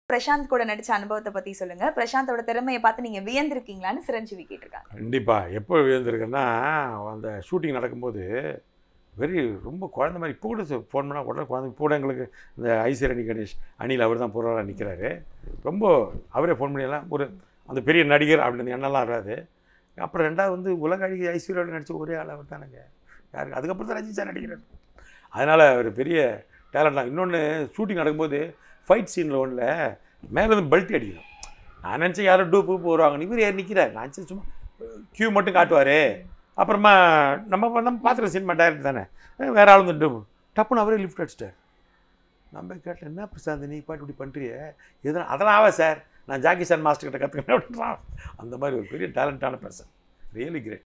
பிரசாந்த் கூட நடிச்ச அனுபவத்தை பத்தி சொல்லுங்க பிரசாந்தோட திறமையை பார்த்து நீங்க வியந்திருக்கீங்களான்னு சிரஞ்சீவி கேட்டிருக்காங்க கண்டிப்பாக எப்போ விழுந்திருக்கேன்னா அந்த ஷூட்டிங் நடக்கும்போது வெரி ரொம்ப குழந்த மாதிரி இப்போ கூட ஃபோன் பண்ணால் உடனே குழந்தை இப்போ கூட எங்களுக்கு இந்த ஐஸ்வரணி கணேஷ் அணில் அவர் தான் பொருளாக நிற்கிறாரு ரொம்ப அவரே ஃபோன் பண்ணியெல்லாம் ஒரு அந்த பெரிய நடிகர் அப்படின்னு எண்ணெல்லாம் வராது அப்புறம் ரெண்டாவது வந்து உலக அழகி ஐஸ்வர்யாவோட நடித்த ஒரே ஆள் அவர் தானுங்க யாருக்கு அதுக்கப்புறம் தான் ரஜினி சார் நடிக்கிறார் அதனால் ஒரு பெரிய டேலண்ட் தான் இன்னொன்று ஷூட்டிங் நடக்கும்போது ஃபைட் சீனில் ஒன்றில் மேலே இருந்து பல்ட்டி அடிக்கணும் நான் நினச்சேன் யாரும் டூப்பு போடுவாங்க இவர் யார் நிற்கிறார் நான் நினச்சேன் சும்மா கியூ மட்டும் காட்டுவார் அப்புறமா நம்ம நம்ம பார்த்துருக்க சினிமா டைரக்டர் தானே அஹ் வேற ஆள் வந்து டூப் டப்புன்னு அவரே லிஃப்ட் அடிச்சிட்டார் நம்ம கேட்டேன் என்ன பிரசாந்த் நீ பாட்டு இப்படி பண்ணுறிய எதனா அதெல்லாம் ஆவா சார் நான் ஜாக்கி சார் மாஸ்டர் கிட்ட கற்றுக்கினேன் அப்படின்றான் அந்த மாதிரி ஒரு பெரிய டேலண்டான பர்சன் ரியலி கிரேட்